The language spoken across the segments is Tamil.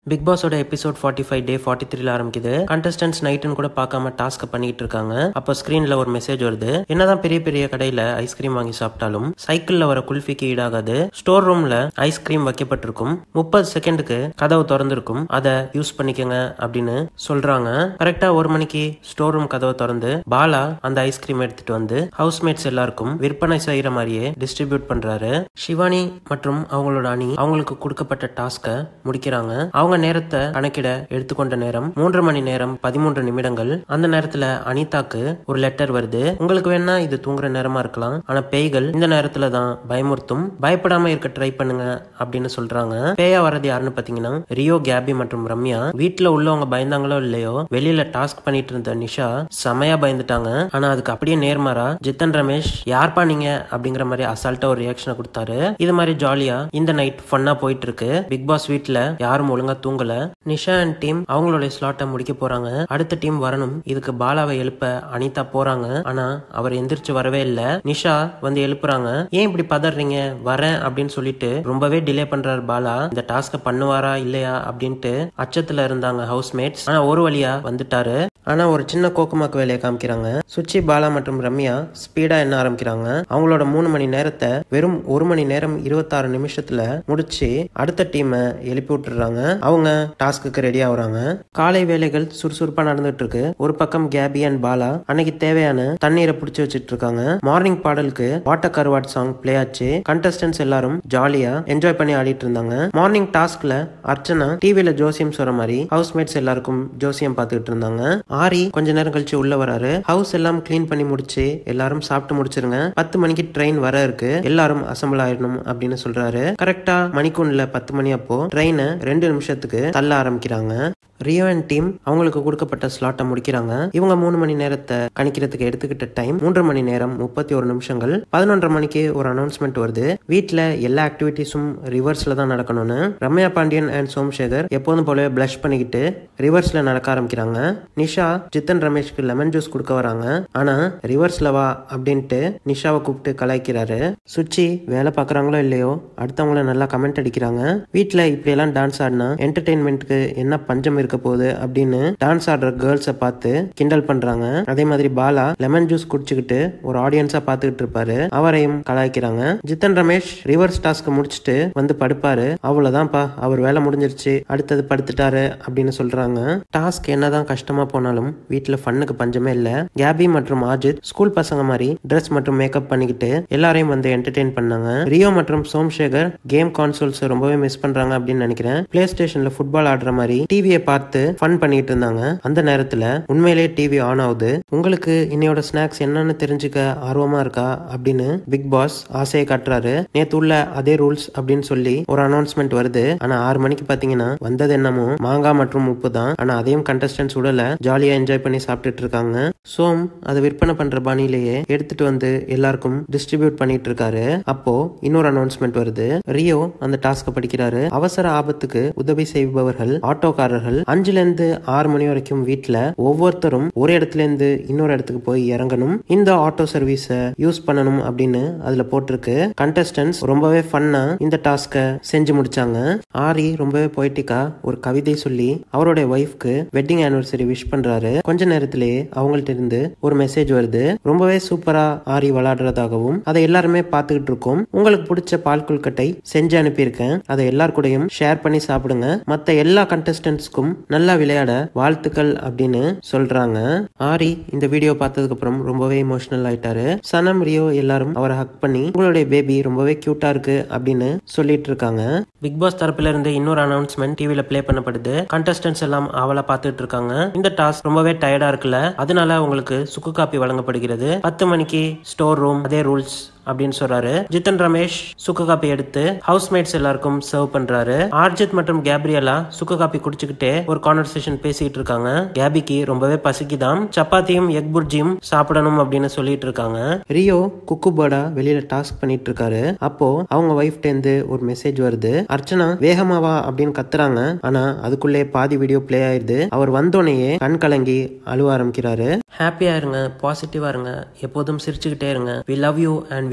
பிக் பாஸோட episode forty five day forty த்ரீல ஆரம்பிக்குது கண்டஸ்டன்ஸ் நைட்டுன்னு கூட பார்க்காம டாஸ்க் பண்ணிட்டு இருக்காங்க அப்போ ஸ்கிரீன்ல ஒரு மெசேஜ் வருது என்னதான் பெரிய பெரிய கடையில ஐஸ்கிரீம் வாங்கி சாப்பிட்டாலும் சைக்கிள்ல வர குல்ஃபிக்கு ஈடாகாது ஸ்டோர் ரூம்ல ஐஸ்கிரீம் வைக்கப்பட்டிருக்கும் முப்பது செகண்டுக்கு கதவு திறந்திருக்கும் அதை யூஸ் பண்ணிக்கங்க அப்படின்னு சொல்றாங்க கரெக்டா ஒரு மணிக்கு ஸ்டோர் ரூம் கதவை திறந்து பாலா அந்த ஐஸ்கிரீம் எடுத்துட்டு வந்து ஹவுஸ்மேட்ஸ் எல்லாருக்கும் விற்பனை செய்யற மாதிரியே டிஸ்ட்ரிபியூட் பண்றாரு சிவானி மற்றும் அவங்களோட அணி அவங்களுக்கு கொடுக்கப்பட்ட டாஸ்கை முடிக்கிறாங்க அவங்க நேரத்தை கணக்கிட எடுத்துக்கொண்ட நேரம் மூன்று மணி நேரம் பதிமூன்று நிமிடங்கள் அந்த நேரத்துல அனிதாக்கு ஒரு லெட்டர் வருது உங்களுக்கு வேணா இது தூங்குற நேரமா இருக்கலாம் ஆனா பேய்கள் இந்த நேரத்துல தான் பயமுறுத்தும் பயப்படாம இருக்க ட்ரை பண்ணுங்க அப்படின்னு சொல்றாங்க பேயா வர்றது யாருன்னு பாத்தீங்கன்னா ரியோ கேபி மற்றும் ரம்யா வீட்டுல உள்ளவங்க பயந்தாங்களோ இல்லையோ வெளியில டாஸ்க் பண்ணிட்டு இருந்த நிஷா செமையா பயந்துட்டாங்க ஆனா அதுக்கு அப்படியே நேர்மாறா ஜித்தன் ரமேஷ் யார்ப்பா நீங்க அப்படிங்கிற மாதிரி அசால்ட்டா ஒரு ரியாக்ஷனை கொடுத்தாரு இது மாதிரி ஜாலியா இந்த நைட் ஃபன்னா போயிட்டு இருக்கு பிக் பாஸ் வீட்ல யாரும் ஒழுங்கா தூங்கல நிஷா அண்ட் டீம் அவங்களுடைய ஸ்லாட்டை முடிக்க போறாங்க அடுத்த டீம் வரணும் இதுக்கு பாலாவை எழுப்ப அனிதா போறாங்க ஆனா அவர் எந்திரிச்சு வரவே இல்ல நிஷா வந்து எழுப்புறாங்க ஏன் இப்படி பதறீங்க வரேன் அப்படின்னு சொல்லிட்டு ரொம்பவே டிலே பண்றாரு பாலா இந்த டாஸ்க பண்ணுவாரா இல்லையா அப்படின்ட்டு அச்சத்துல இருந்தாங்க ஹவுஸ்மேட்ஸ் ஆனா ஒரு வழியா வந்துட்டாரு ஆனா ஒரு சின்ன கோக்குமாக்கு வேலையை காமிக்கிறாங்க சுச்சி பாலா மற்றும் ரம்யா ஸ்பீடா என்ன ஆரம்பிக்கிறாங்க அவங்களோட மூணு மணி நேரத்தை வெறும் ஒரு மணி நேரம் இருபத்தாறு நிமிஷத்துல முடிச்சு அடுத்த டீமை எழுப்பி விட்டுறாங்க அவங்க டாஸ்க்கு ரெடி ஆகுறாங்க காலை வேலைகள் சுறுசுறுப்பா நடந்துட்டு இருக்கு ஒரு பக்கம் கேபி அண்ட் பாலா அன்னைக்கு தேவையான தண்ணீரை பிடிச்சி வச்சிட்டு இருக்காங்க மார்னிங் பாடலுக்கு வாட்ட கருவாட் சாங் பிளே ஆச்சு கண்டஸ்டன்ஸ் எல்லாரும் ஜாலியா என்ஜாய் பண்ணி ஆடிட்டு இருந்தாங்க மார்னிங் டாஸ்க்ல அர்ச்சனா டிவில ஜோசியம் சொல்ற மாதிரி ஹவுஸ்மேட்ஸ் எல்லாருக்கும் ஜோசியம் பார்த்துக்கிட்டு இருந்தாங்க ஆரி கொஞ்ச நேரம் கழிச்சு உள்ள வராரு ஹவுஸ் எல்லாம் கிளீன் பண்ணி முடிச்சு எல்லாரும் சாப்பிட்டு முடிச்சிருங்க பத்து மணிக்கு ட்ரெயின் வர இருக்கு எல்லாரும் அசம்பிள் ஆயிடணும் அப்படின்னு சொல்றாரு கரெக்டா மணிக்குள்ள பத்து மணி அப்போ ட்ரெயினை ரெண்டு நிமிஷத்துக்கு தள்ள ஆரம்பிக்கிறாங்க ரியோ அண்ட் டீம் அவங்களுக்கு கொடுக்கப்பட்ட ஸ்லாட்டை முடிக்கிறாங்க இவங்க மூணு மணி நேரத்தை கணிக்கிறதுக்கு எடுத்துக்கிட்ட டைம் மூன்று மணி நேரம் முப்பத்தி ஒரு நிமிஷங்கள் பதினொன்றரை மணிக்கு ஒரு அனௌன்ஸ்மெண்ட் வருது வீட்டில் எல்லா ஆக்டிவிட்டிஸும் ரிவர்ஸ்ல தான் நடக்கணும்னு ரம்யா பாண்டியன் அண்ட் சோம்சேகர் எப்போதும் போலவே பிளஷ் பண்ணிக்கிட்டு ரிவர்ஸ்ல நடக்க ஆரம்பிக்கிறாங்க நிஷா ஜித்தன் ரமேஷ்க்கு லெமன் ஜூஸ் கொடுக்க வராங்க ஆனா ரிவர்ஸ்ல வா அப்படின்ட்டு நிஷாவை கூப்பிட்டு கலாய்க்கிறாரு சுச்சி வேலை பார்க்குறாங்களோ இல்லையோ அடுத்தவங்கள நல்லா கமெண்ட் அடிக்கிறாங்க வீட்டில் இப்படியெல்லாம் டான்ஸ் ஆடினா என்டர்டெயின்மெண்ட்டுக்கு என்ன பஞ்சம் இருக்க போகுது அப்படின்னு டான்ஸ் ஆடுற கேர்ள்ஸை பார்த்து கிண்டல் பண்றாங்க அதே மாதிரி பாலா லெமன் ஜூஸ் குடிச்சுக்கிட்டு ஒரு ஆடியன்ஸா பார்த்துக்கிட்டு இருப்பாரு அவரையும் கலாய்க்கிறாங்க ஜித்தன் ரமேஷ் ரிவர்ஸ் டாஸ்க் முடிச்சுட்டு வந்து படுப்பாரு அவ்வளவுதான்ப்பா அவர் வேலை முடிஞ்சிருச்சு அடுத்தது படுத்துட்டாரு அப்படின்னு சொல்றாங்க டாஸ்க் என்னதான் கஷ்டமா போனாலும் வீட்டுல ஃபன்னுக்கு பஞ்சமே இல்ல கேபி மற்றும் ஆஜித் ஸ்கூல் பசங்க மாதிரி ட்ரெஸ் மற்றும் மேக்கப் பண்ணிக்கிட்டு எல்லாரையும் வந்து என்டர்டெயின் பண்ணாங்க ரியோ மற்றும் சோம்சேகர் கேம் கான்சோல்ஸ் ரொம்பவே மிஸ் பண்றாங்க அப்படின்னு நினைக்கிறேன் பிளே ஸ்டேஷன்ல ஃபுட்பால் ஆடுற மாதிரி டிவியை பார்த்து ஃபன் பண்ணிட்டு இருந்தாங்க அந்த நேரத்துல உண்மையிலேயே டிவி ஆன் ஆகுது உங்களுக்கு இன்னையோட ஸ்நாக்ஸ் என்னன்னு தெரிஞ்சுக்க ஆர்வமா இருக்கா அப்படின்னு பிக் பாஸ் ஆசையை காட்டுறாரு நேத்து உள்ள அதே ரூல்ஸ் அப்படின்னு சொல்லி ஒரு அனௌன்ஸ்மெண்ட் வருது ஆனா ஆறு மணிக்கு பாத்தீங்கன்னா வந்தது என்னமோ மாங்காய் மற்றும் உப்பு தான் ஆனா அதையும் கண்டஸ்டன்ஸ் உடல ஜாலியா என்ஜாய் பண்ணி சாப்பிட்டுட்டு இருக்காங்க சோம் அதை விற்பனை பண்ற பாணியிலேயே எடுத்துட்டு வந்து எல்லாருக்கும் டிஸ்ட்ரிபியூட் பண்ணிட்டு இருக்காரு அப்போ இன்னொரு அனௌன்ஸ்மெண்ட் வருது ரியோ அந்த டாஸ்க படிக்கிறாரு அவசர ஆபத்துக்கு உதவி செய்பவர்கள் ஆட்டோக்காரர்கள் அஞ்சுல இருந்து ஆறு மணி வரைக்கும் வீட்டுல ஒவ்வொருத்தரும் ஒரு இடத்துல இருந்து இன்னொரு இடத்துக்கு போய் இறங்கணும் இந்த ஆட்டோ சர்வீஸ யூஸ் பண்ணணும் அப்படின்னு அதுல போட்டிருக்கு கண்டஸ்டன்ஸ் ரொம்பவே ஃபன்னா இந்த டாஸ்க செஞ்சு முடிச்சாங்க ஆரி ரொம்பவே பொய்டிக்கா ஒரு கவிதை சொல்லி அவருடைய ஒய்ஃப்க்கு வெட்டிங் ஆனிவர்சரி விஷ் பண்றாரு கொஞ்ச நேரத்திலேயே அவங்கள்ட்ட இருந்து ஒரு மெசேஜ் வருது ரொம்பவே சூப்பரா ஆரி விளையாடுறதாகவும் அதை எல்லாருமே பார்த்துக்கிட்டு இருக்கோம் உங்களுக்கு பிடிச்ச பால் கொல்கட்டை செஞ்சு அனுப்பியிருக்கேன் அதை எல்லார் கூடயும் ஷேர் பண்ணி சாப்பிடுங்க மத்த எல்லா கண்டஸ்டன்ட்ஸ்க்கும் நல்லா விளையாட வாழ்த்துக்கள் அப்படின்னு சொல்றாங்க ஆரி இந்த வீடியோ பார்த்ததுக்கு அப்புறம் ரொம்பவே இமோஷனல் ஆயிட்டாரு சனம் ரியோ எல்லாரும் அவரை ஹக் பண்ணி உங்களுடைய பேபி ரொம்பவே கியூட்டா இருக்கு அப்படின்னு சொல்லிட்டு இருக்காங்க பிக் பாஸ் தரப்புல இருந்து இன்னொரு அனௌன்ஸ்மெண்ட் டிவில ப்ளே பண்ணப்படுது கண்டஸ்டன்ஸ் எல்லாம் அவளா பார்த்துட்டு இருக்காங்க இந்த டாஸ்க் ரொம்பவே டயர்டா இருக்குல்ல அதனால உங்களுக்கு சுக்கு காப்பி வழங்கப்படுகிறது பத்து மணிக்கு ஸ்டோர் ரூம் அதே ரூல்ஸ் அப்படின்னு சொல்றாரு ஜித்தன் ரமேஷ் சுக்கு காப்பி எடுத்து ஹவுஸ்மேட்ஸ் எல்லாருக்கும் சர்வ் பண்றாரு ஆர்ஜித் மற்றும் கேப்ரியலா சுக்கு காப்பி குடிச்சுக்கிட்டே ஒரு கான்வர்சேஷன் பேசிட்டு இருக்காங்க கேபிக்கு ரொம்பவே பசிக்குதாம் சப்பாத்தியும் எக் புர்ஜியும் சாப்பிடணும் அப்படின்னு சொல்லிட்டு இருக்காங்க ரியோ குக்கு பேர்டா வெளியில டாஸ்க் பண்ணிட்டு இருக்காரு அப்போ அவங்க ஒய்ஃப்ட இருந்து ஒரு மெசேஜ் வருது அர்ச்சனா வேகமாவா அப்படின்னு கத்துறாங்க ஆனா அதுக்குள்ளே பாதி வீடியோ பிளே ஆயிருது அவர் வந்தோடனேயே கண் கலங்கி அழுவ ஆரம்பிக்கிறாரு ஹாப்பியா இருங்க பாசிட்டிவா இருங்க எப்போதும் சிரிச்சுக்கிட்டே இருங்க we love you and we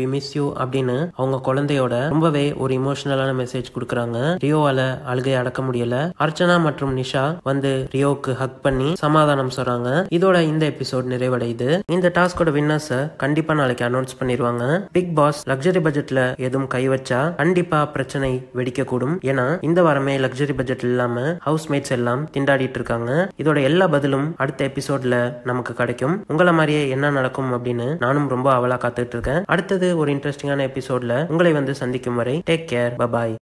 we miss you அப்படின்னு அவங்க குழந்தையோட ரொம்பவே ஒரு இமோஷனலான மெசேஜ் கொடுக்குறாங்க ரியோவால அழுகை அடக்க முடியல அர்ச்சனா மற்றும் நிஷா வந்து ரியோவுக்கு ஹக் பண்ணி சமாதானம் சொல்றாங்க இதோட இந்த எபிசோட் நிறைவடையுது இந்த டாஸ்கோட வின்னர்ஸ கண்டிப்பா நாளைக்கு அனௌன்ஸ் பண்ணிடுவாங்க பிக் பாஸ் லக்ஸரி பட்ஜெட்ல எதுவும் கை வச்சா கண்டிப்பா பிரச்சனை வெடிக்க கூடும் ஏன்னா இந்த வாரமே லக்ஸரி பட்ஜெட் இல்லாம ஹவுஸ் மேட்ஸ் எல்லாம் திண்டாடிட்டு இருக்காங்க இதோட எல்லா பதிலும் அடுத்த எபிசோட்ல நமக்கு கிடைக்கும் உங்களை மாதிரியே என்ன நடக்கும் அப்படின்னு நானும் ரொம்ப அவலா காத்துட்டு இருக்கேன் அடுத்தது ஒரு இன்ட்ரெஸ்டிங்கான எபிசோட்ல உங்களை வந்து சந்திக்கும் வரை டேக் கேர் பபாய்